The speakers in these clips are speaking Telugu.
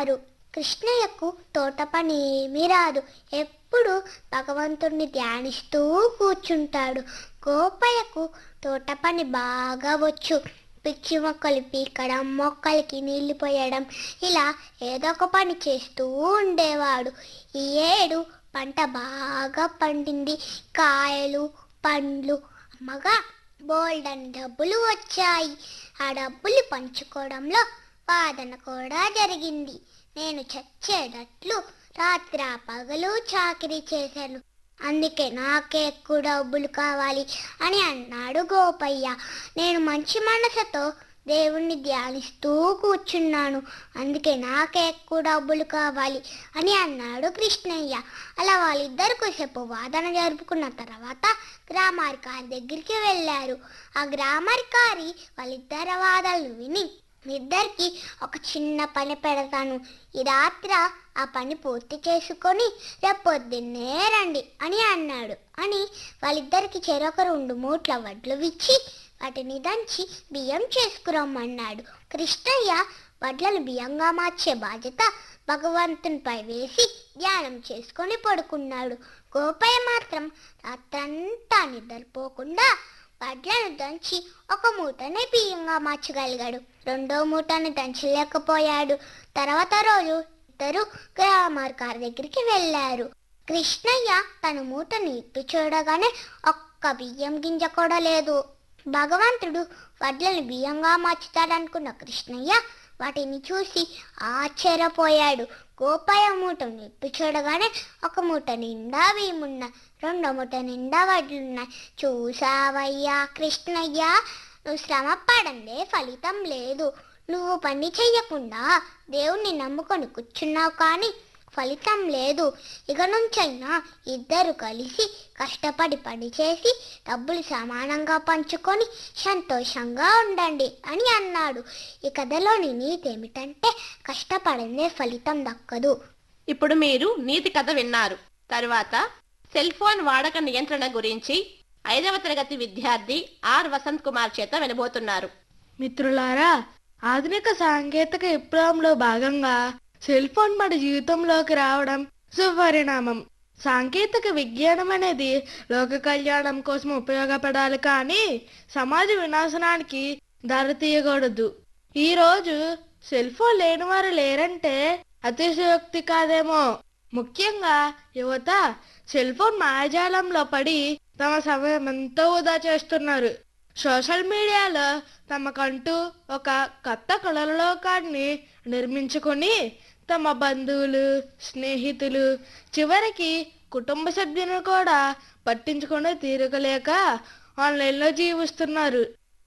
అన్నారు కృష్ణయ్యకు తోట పని ఏమీ రాదు ఎప్పుడు భగవంతుణ్ణి ధ్యానిస్తూ కూర్చుంటాడు గోపయ్యకు తోట పని బాగా వచ్చు పిచ్చి మొక్కలు పీకడం మొక్కలకి నీళ్లు పోయడం ఇలా ఏదో ఒక పని చేస్తూ ఉండేవాడు ఈ ఏడు పంట బాగా పండింది కాయలు పండ్లు అమ్మగా బోల్డన్ డబ్బులు వచ్చాయి ఆ డబ్బులు పంచుకోవడంలో వాదన కూడా జరిగింది నేను చచ్చేటట్లు రాత్రి పగలు చాకిరీ చేశాను అందుకే నాకే ఎక్కువ డబ్బులు కావాలి అని అన్నాడు గోపయ్య నేను మంచి మనసుతో దేవుణ్ణి ధ్యానిస్తూ కూర్చున్నాను అందుకే నాకే ఎక్కువ డబ్బులు కావాలి అని అన్నాడు కృష్ణయ్య అలా వాళ్ళిద్దరు కొసేపు వాదన జరుపుకున్న తర్వాత గ్రామాధికారి దగ్గరికి వెళ్ళారు ఆ గ్రామాధికారి వాళ్ళిద్దరి వాదనలు విని మీ ఇద్దరికి ఒక చిన్న పని పెడతాను ఈ రాత్ర ఆ పని పూర్తి చేసుకొని రేపు పొద్దున్నే రండి అని అన్నాడు అని వాళ్ళిద్దరికి చెరొక రెండు మూట్ల వడ్లు ఇచ్చి వాటిని దంచి బియ్యం చేసుకురమ్మన్నాడు కృష్ణయ్య వడ్లను బియ్యంగా మార్చే బాధ్యత భగవంతునిపై వేసి ధ్యానం చేసుకొని పడుకున్నాడు గోపయ్య మాత్రం రాత్రంతా నిద్రపోకుండా వడ్లను దంచి ఒక మూటని బియ్యంగా మార్చగలిగాడు రెండో మూటని దంచలేకపోయాడు తర్వాత రోజు ఇద్దరు గ్రామార్కారి దగ్గరికి వెళ్ళారు కృష్ణయ్య తన మూటని ఇప్పి చూడగానే ఒక్క బియ్యం గింజ కూడా లేదు భగవంతుడు వడ్లను బియ్యంగా మార్చుతాడనుకున్న కృష్ణయ్య వాటిని చూసి ఆశ్చర్యపోయాడు గోపాయ మూటను ఇప్పి చూడగానే ఒక మూట నిండా బియ్యమున్న రెండో మూట నిండా వడ్లున్నాయి చూసావయ్యా కృష్ణయ్య నువ్వు శ్రమ పడందే ఫలితం లేదు నువ్వు పని చెయ్యకుండా దేవుణ్ణి నమ్ముకొని కూర్చున్నావు కానీ ఫలితం లేదు ఇక నుంచైనా ఇద్దరు కలిసి కష్టపడి పని చేసి డబ్బులు సమానంగా పంచుకొని సంతోషంగా ఉండండి అని అన్నాడు ఈ కథలోని నీతి ఏమిటంటే కష్టపడిందే ఫలితం దక్కదు ఇప్పుడు మీరు నీతి కథ విన్నారు తరువాత సెల్ ఫోన్ వాడక నియంత్రణ గురించి ఐదవ తరగతి విద్యార్థి ఆర్ వసంత్ కుమార్ చేత వినబోతున్నారు మిత్రులారా ఆధునిక సాంకేతిక విప్లవంలో భాగంగా సెల్ ఫోన్ మన జీవితంలోకి రావడం సుపరిణామం సాంకేతిక విజ్ఞానం అనేది లోక కళ్యాణం కోసం ఉపయోగపడాలి కానీ సమాజ వినాశనానికి దారితీయకూడదు ఈ రోజు సెల్ ఫోన్ లేని వారు లేరంటే అతిశయోక్తి కాదేమో ముఖ్యంగా యువత సెల్ ఫోన్ మాయాజాలంలో పడి తమ సమయం ఎంతో వృధా చేస్తున్నారు సోషల్ మీడియాలో తమకంటూ ఒక కొత్త కళలోకాన్ని నిర్మించుకొని తమ బంధువులు స్నేహితులు చివరికి కుటుంబ సభ్యులను కూడా పట్టించుకునే తీరగలేక ఆన్లైన్లో జీవిస్తున్నారు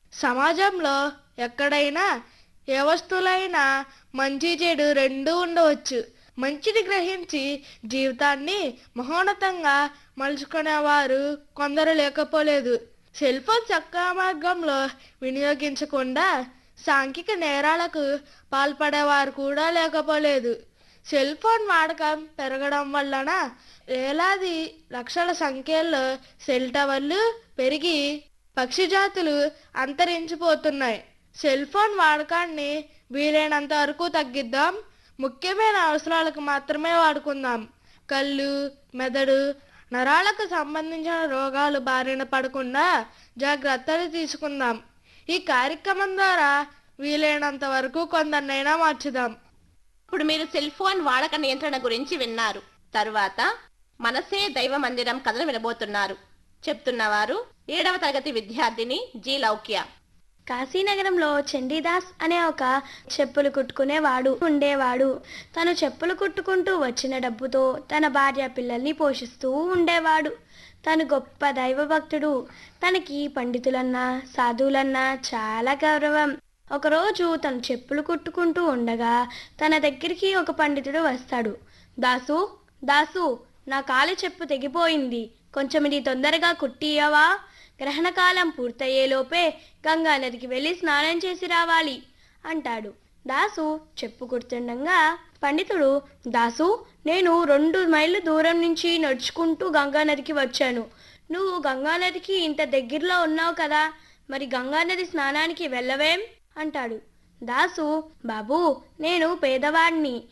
సమాజంలో ఎక్కడైనా ఏ వస్తువులైనా మంచి చెడు రెండూ ఉండవచ్చు మంచిని గ్రహించి జీవితాన్ని మహోన్నతంగా మలుచుకునేవారు కొందరు లేకపోలేదు సెల్ ఫోన్ చక్కగా మార్గంలో వినియోగించకుండా సాంఘిక నేరాలకు పాల్పడేవారు కూడా లేకపోలేదు సెల్ ఫోన్ వాడకం పెరగడం వలన వేలాది లక్షల సంఖ్యలో సెల్ టవర్లు పెరిగి పక్షి జాతులు అంతరించిపోతున్నాయి సెల్ ఫోన్ వాడకాన్ని వీలైనంత వరకు తగ్గిద్దాం ముఖ్యమైన అవసరాలకు మాత్రమే వాడుకుందాం కళ్ళు మెదడు నరాలకు సంబంధించిన రోగాలు బారిన పడకుండా జాగ్రత్తలు తీసుకుందాం ఈ కార్యక్రమం ద్వారా వీలైనంత వరకు కొందరినైనా మార్చుదాం ఇప్పుడు మీరు సెల్ ఫోన్ వాడక నియంత్రణ గురించి విన్నారు తరువాత మనసే దైవ మందిరం కథను వినబోతున్నారు చెప్తున్నవారు ఏడవ తరగతి విద్యార్థిని జి లౌక్య కాశీనగరంలో చండీదాస్ అనే ఒక చెప్పులు కుట్టుకునేవాడు ఉండేవాడు తను చెప్పులు కుట్టుకుంటూ వచ్చిన డబ్బుతో తన భార్య పిల్లల్ని పోషిస్తూ ఉండేవాడు తను గొప్ప దైవభక్తుడు తనకి పండితులన్నా సాధువులన్నా చాలా గౌరవం ఒకరోజు తను చెప్పులు కుట్టుకుంటూ ఉండగా తన దగ్గరికి ఒక పండితుడు వస్తాడు దాసు దాసు నా కాలు చెప్పు తెగిపోయింది కొంచెం ఇది తొందరగా కుట్టియవా గ్రహణకాలం పూర్తయ్యేలోపే గంగా నదికి వెళ్ళి స్నానం చేసి రావాలి అంటాడు దాసు చెప్పు కుడుతుండగా పండితుడు దాసు నేను రెండు మైళ్ళ దూరం నుంచి నడుచుకుంటూ గంగా నదికి వచ్చాను నువ్వు గంగా నదికి ఇంత దగ్గరలో ఉన్నావు కదా మరి గంగా నది స్నానానికి వెళ్ళవేం అంటాడు దాసు బాబు నేను పేదవాడిని